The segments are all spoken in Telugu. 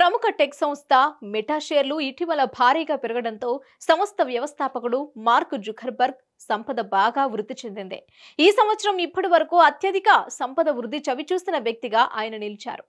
ప్రముఖ టెక్ సంస్థ మెటా షేర్లు ఇటీవల భారీగా పెరగడంతో సంస్థ వ్యవస్థాపకుడు మార్క్ జుకర్బర్గ్ సంపద బాగా వృద్ధి చెందింది ఈ సంవత్సరం ఇప్పటి వరకు అత్యధిక సంపద వృద్ధి చవిచూసిన వ్యక్తిగా ఆయన నిలిచారు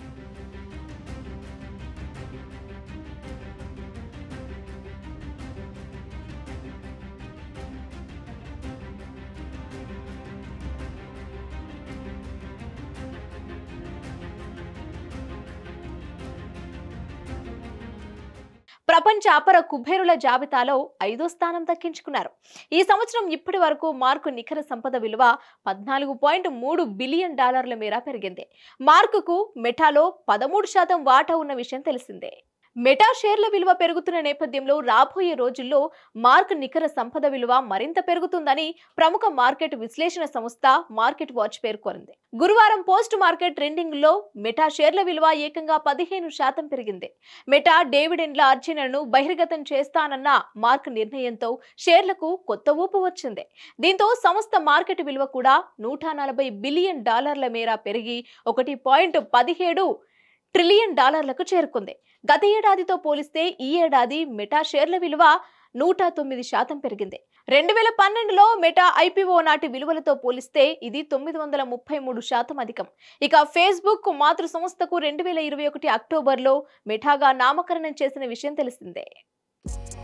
ప్రపంచ అపర కుబేరుల జాబితాలో ఐదో స్థానం దక్కించుకున్నారు ఈ సంవత్సరం ఇప్పటి వరకు మార్కు నికర సంపద విలువ పద్నాలుగు పాయింట్ మూడు బిలియన్ డాలర్ల మేర పెరిగింది మార్కుకు మెటాలో పదమూడు శాతం వాటా ఉన్న విషయం తెలిసిందే మెటా షేర్ల విలువ పెరుగుతున్న నేపథ్యంలో రాబోయే రోజుల్లో మార్క్ నికర సంపద విలువ మరింత పెరుగుతుందని ప్రముఖ మార్కెట్ విశ్లేషణ సంస్థ మార్కెట్ వాచ్ పేర్కొంది గురువారం పోస్ట్ మార్కెట్ ట్రెండింగ్ లో మెటా షేర్ల విలువ ఏకంగా పదిహేను శాతం పెరిగింది మెటా డేవిడెండ్ల అర్జనను బహిర్గతం చేస్తానన్న మార్క్ నిర్ణయంతో షేర్లకు కొత్త ఊపు వచ్చింది దీంతో సంస్థ మార్కెట్ విలువ కూడా నూట నలభై బిలియన్ డాలర్ల మేర పెరిగి ఒకటి పాయింట్ పదిహేడు ట్రిలియన్ డాలర్లకు చేరుకుంది గత ఏడాదితో పోలిస్తే ఈ ఏడాది మెటా షేర్ల విలువ నూట తొమ్మిది శాతం పెరిగింది రెండు వేల పన్నెండులో మెటా ఐపీఓ నాటి విలువలతో పోలిస్తే ఇది తొమ్మిది వందల ముప్పై మూడు శాతం అధికం ఇక ఫేస్బుక్ మాతృ సంస్థకు రెండు వేల ఇరవై ఒకటి అక్టోబర్లో మెటాగా నామకరణం చేసిన విషయం తెలిసిందే